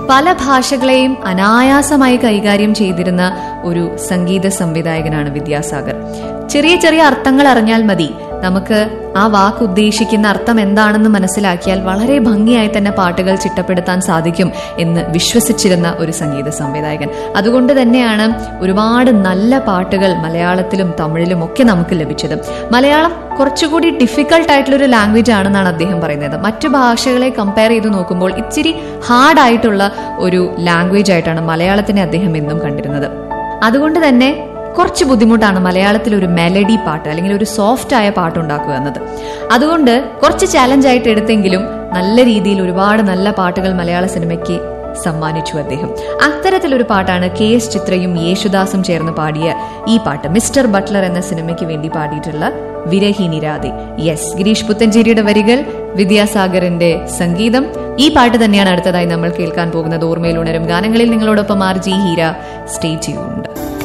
പല ഭാഷകളെയും അനായാസമായി കൈകാര്യം ചെയ്തിരുന്ന ഒരു സംഗീത സംവിധായകനാണ് വിദ്യാസാഗർ ചെറിയ ചെറിയ അർത്ഥങ്ങൾ അറിഞ്ഞാൽ മതി നമുക്ക് ആ വാക്ക് ഉദ്ദേശിക്കുന്ന അർത്ഥം എന്താണെന്ന് മനസ്സിലാക്കിയാൽ വളരെ ഭംഗിയായി തന്നെ പാട്ടുകൾ ചിട്ടപ്പെടുത്താൻ സാധിക്കും എന്ന് വിശ്വസിച്ചിരുന്ന ഒരു സംഗീത സംവിധായകൻ അതുകൊണ്ട് തന്നെയാണ് ഒരുപാട് നല്ല പാട്ടുകൾ മലയാളത്തിലും തമിഴിലും ഒക്കെ നമുക്ക് ലഭിച്ചത് മലയാളം കുറച്ചുകൂടി ഡിഫിക്കൽട്ട് ആയിട്ടുള്ള ഒരു ലാംഗ്വേജ് ആണെന്നാണ് അദ്ദേഹം പറയുന്നത് മറ്റു ഭാഷകളെ കമ്പയർ ചെയ്ത് നോക്കുമ്പോൾ ഇച്ചിരി ഹാർഡ് ആയിട്ടുള്ള ഒരു ലാംഗ്വേജ് ആയിട്ടാണ് മലയാളത്തിനെ അദ്ദേഹം എന്നും കണ്ടിരുന്നത് അതുകൊണ്ട് തന്നെ കുറച്ച് ബുദ്ധിമുട്ടാണ് മലയാളത്തിൽ ഒരു മെലഡി പാട്ട് അല്ലെങ്കിൽ ഒരു സോഫ്റ്റ് ആയ പാട്ട് ഉണ്ടാക്കുക എന്നത് അതുകൊണ്ട് കുറച്ച് ചാലഞ്ച് ആയിട്ട് എടുത്തെങ്കിലും നല്ല രീതിയിൽ ഒരുപാട് നല്ല പാട്ടുകൾ മലയാള സിനിമയ്ക്ക് സമ്മാനിച്ചു അദ്ദേഹം അത്തരത്തിലൊരു പാട്ടാണ് കെ എസ് ചിത്രയും യേശുദാസും ചേർന്ന് പാടിയ ഈ പാട്ട് മിസ്റ്റർ ബട്ട്ലർ എന്ന സിനിമയ്ക്ക് വേണ്ടി പാടിയിട്ടുള്ള വിരഹിനി രാധെ യെസ് ഗിരീഷ് പുത്തഞ്ചേരിയുടെ വരികൾ വിദ്യാസാഗറിന്റെ സംഗീതം ഈ പാട്ട് തന്നെയാണ് അടുത്തതായി നമ്മൾ കേൾക്കാൻ പോകുന്നത് ഓർമ്മയിൽ ഉണരും ഗാനങ്ങളിൽ നിങ്ങളോടൊപ്പം ആർ ജി ഹീര സ്റ്റേ ചെയ്യുന്നുണ്ട്